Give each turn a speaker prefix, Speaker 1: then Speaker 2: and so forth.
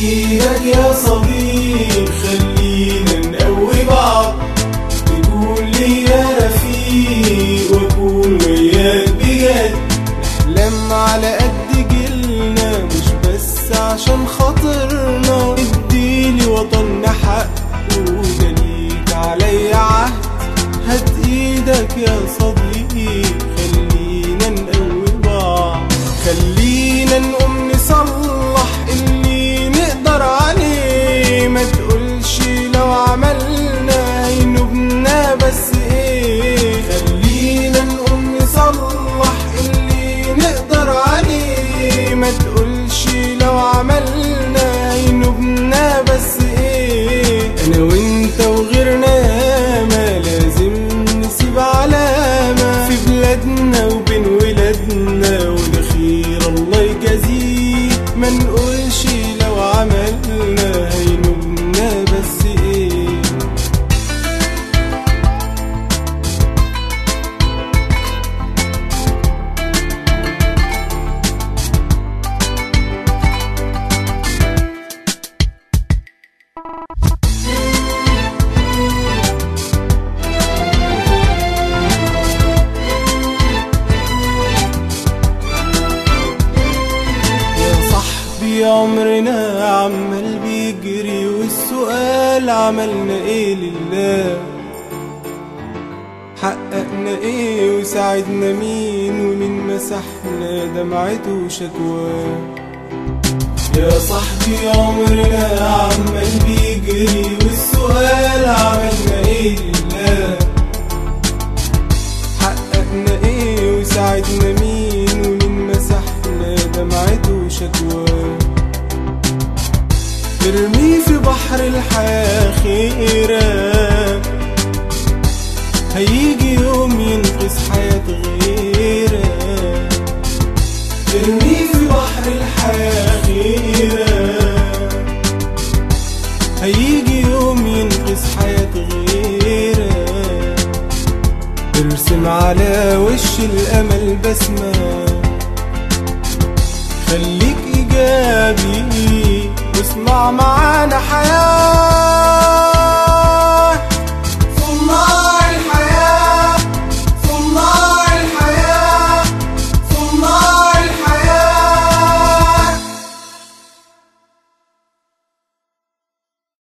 Speaker 1: ايدك يا صديق خلينا نقوي بعض تقول لي يا رفيق واكون وياك بجد نحلم على قد جيلنا مش بس عشان خاطرنا اديلي وطننا حقه وده ليك عليا عهد هات ايدك يا صديقي خلينا نقوي بعض خلينا نقوم نصلح اللي نقدر عليه ما تقولش لو عملنا هينوبنا بس ايه خلينا نقوم نصلح اللي نقدر عليه ما تقولش لو عملنا هينوبنا بس ايه انا وانت وغيرنا ما لازم نسيب علامة في بلادنا وبين ولادنا وده خير الله يجازيه ما نقولش لو عملنا هينوبنا بس ايه يا صاحبي عمرنا عمال بيجري والسؤال عملنا ايه لله حققنا ايه وساعدنا مين ومين مسحنا دمعته وشكواه يا صاحبي عمرنا عمال بيجري والسؤال عملنا ايه لله حققنا ايه وساعدنا مين ومين مسحنا دمعته وشكواه ارمي في بحر الحياة خيرك هيجي يوم ينقذ حياة غيرك ارمي في بحر الحياة خيرك هيجي يوم ينقذ حياة غيرك ارسم على وش الأمل بسمة خليك إيجابي واسمع معايا